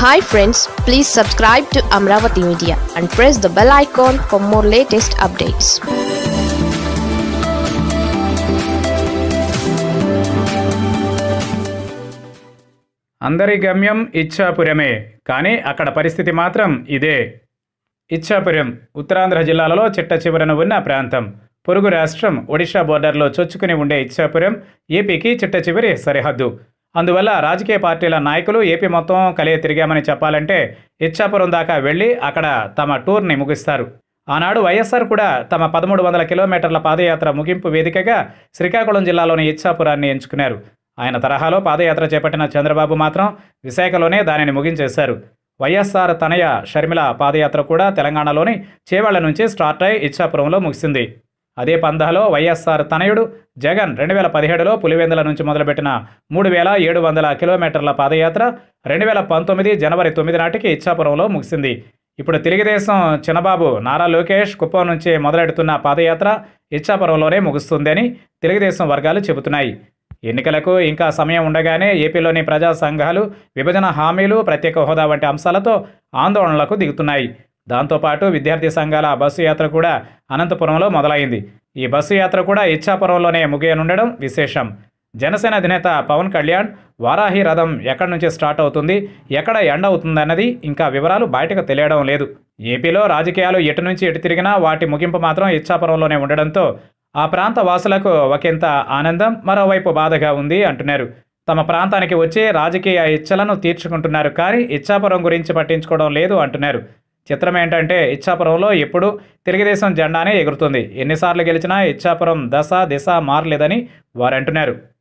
hi friends please subscribe to Amaravati media and press the bell icon for more latest updates అందరి గమ్యం ఇచ్ఛాపురమే కానీ అక్కడ పరిస్థితి మాత్రం ఇదే ఇచ్ఛాపురం ఉత్తరాంధ్ర జిల్లాలలో చిట్ట చివరన ఉన్న ప్రాంతం పొరుగు రాష్ట్రం ఒడిషా బోర్డర్లో చొచ్చుకుని ఉండే ఇచ్ఛాపురం ఏపీకి చిట్ట చివరి సరిహద్దు అందువల్ల రాజకీయ పార్టీల నాయకులు ఏపీ మొత్తం కలియ తిరిగామని చెప్పాలంటే ఇచ్ఛాపురం దాకా వెళ్ళి అక్కడ తమ టూర్ని ముగిస్తారు ఆనాడు వైఎస్ఆర్ కూడా తమ పదమూడు వందల కిలోమీటర్ల పాదయాత్ర ముగింపు వేదికగా శ్రీకాకుళం జిల్లాలోని ఇచ్ఛాపురాన్ని ఎంచుకున్నారు ఆయన తరహాలో పాదయాత్ర చేపట్టిన చంద్రబాబు మాత్రం విశాఖలోనే దానిని ముగించేశారు వైఎస్ఆర్ తనయ షర్మిల పాదయాత్ర కూడా తెలంగాణలోని చేవళ్ల నుంచి స్టార్ట్ అయి ఇచ్ఛాపురంలో ముగిసింది అదే పందాలో వైఎస్ఆర్ తనయుడు జగన్ రెండు వేల పదిహేడులో పులివెందుల నుంచి మొదలుపెట్టిన మూడు వేల ఏడు వందల కిలోమీటర్ల పాదయాత్ర రెండు వేల పంతొమ్మిది జనవరి తొమ్మిది నాటికి ఇచ్ఛాపురంలో ముగిసింది ఇప్పుడు తెలుగుదేశం చిన్నబాబు నారా లోకేష్ కుప్పం నుంచి మొదలెడుతున్న పాదయాత్ర ఇచ్ఛాపురంలోనే ముగుస్తుందని తెలుగుదేశం వర్గాలు చెబుతున్నాయి ఎన్నికలకు ఇంకా సమయం ఉండగానే ఏపీలోని ప్రజా సంఘాలు విభజన హామీలు ప్రత్యేక హోదా వంటి అంశాలతో ఆందోళనలకు దిగుతున్నాయి దాంతోపాటు విద్యార్థి సంఘాల బస్సు యాత్ర కూడా అనంతపురంలో మొదలైంది ఈ బస్సు యాత్ర కూడా ఇచ్ఛాపురంలోనే ముగియనుండడం విశేషం జనసేన అధినేత పవన్ కళ్యాణ్ వారాహి రథం ఎక్కడి నుంచి స్టార్ట్ అవుతుంది ఎక్కడ ఎండ్ అవుతుందన్నది ఇంకా వివరాలు బయటకు తెలియడం లేదు ఏపీలో రాజకీయాలు ఎటు నుంచి ఎటు తిరిగినా వాటి ముగింపు మాత్రం ఇచ్ఛాపురంలోనే ఉండడంతో ఆ ప్రాంత వాసులకు ఒకంత ఆనందం మరోవైపు బాధగా ఉంది అంటున్నారు తమ ప్రాంతానికి వచ్చి రాజకీయ ఇచ్చలను తీర్చుకుంటున్నారు కానీ ఇచ్ఛాపురం గురించి పట్టించుకోవడం లేదు అంటున్నారు చిత్రం ఏంటంటే ఇచ్ఛాపురంలో ఎప్పుడు తెలుగుదేశం జెండానే ఎగురుతుంది ఎన్నిసార్లు గెలిచినా ఇచ్ఛాపురం దశ దిశ మారలేదని వారు అంటున్నారు